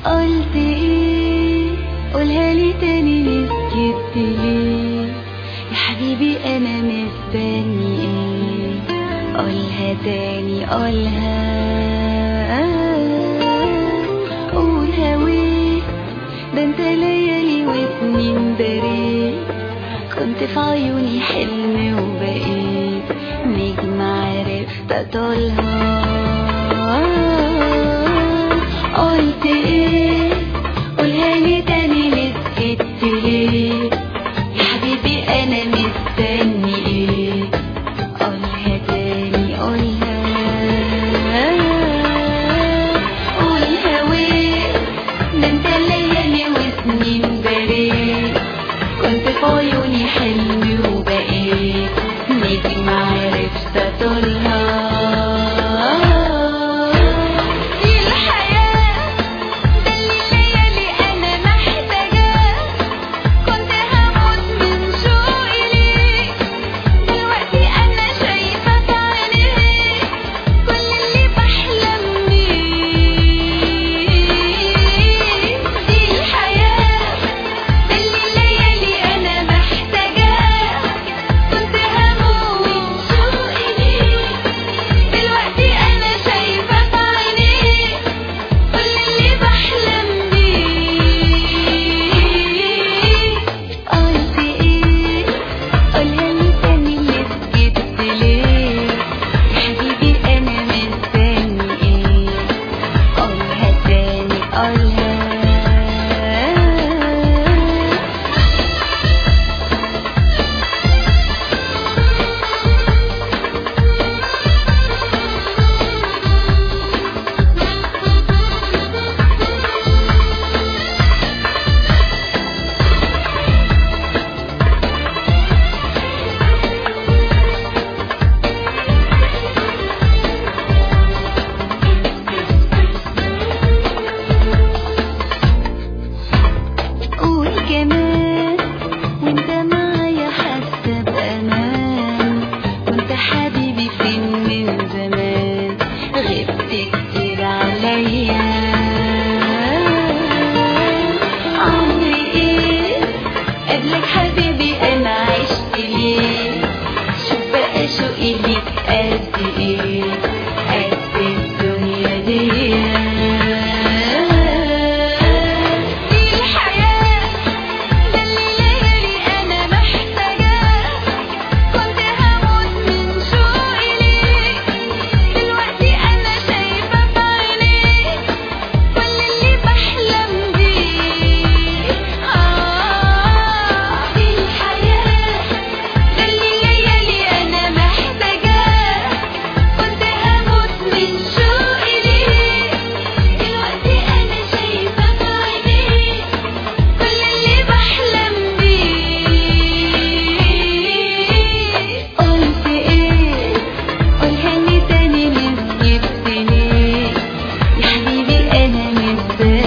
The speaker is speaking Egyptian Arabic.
قلت ايه قولها لي تاني نسكت ليه يا حبيبي انا مستني ايه قولها تاني قولها قول هويت ده انت ليالي وسنين دريت كنت في عيوني حلم وبقيت نجم عرفت اطولها قلت ايه قولها لي تاني نسكت ليه يا حبيبي انا مستني ايه قولها تاني قولها قولها ويه ده انت ليالي وسنين بريت كنت في عيوني حلم وبقيت نجم عرفت اطولها دي الحياة ده اللي ليالي انا محتاجاه كنت هموت من شوقي ليك دلوقتي انا شايفة في عينيك كل اللي بحلم بيه دي الحياة ده اللي ليالي انا محتاجاه كنت هموت من شوقي ليك دلوقتي انا شايفة في عينيك كل اللي بحلم بيه قلت ايه قولها لي تاني اللي سكت ليه يا حبيبي انا مستني ايه قولها تاني قولها قول كمان وانت معايا حاسه بامان وانت حبيبي فين من زمان غبت كتير عليا عمري ايه قبلك حبيبي انا عشت ليه شوف بقى شوقي ليك قد ايه قد الدنيا دي دي الحياة ده اللي ليالي أنا محتاجاه كنت هموت من شوقي ليك دلوقتي أنا شايفة في عينيك كل اللي بحلم بيه آه دي الحياة ده اللي ليالي أنا محتاجاه كنت هموت من شوقي ليك دلوقتي أنا شايفة في عينيك كل اللي بحلم بيه قلت ايه قولها لي تاني نسيت ليه يا حبيبي انا مستني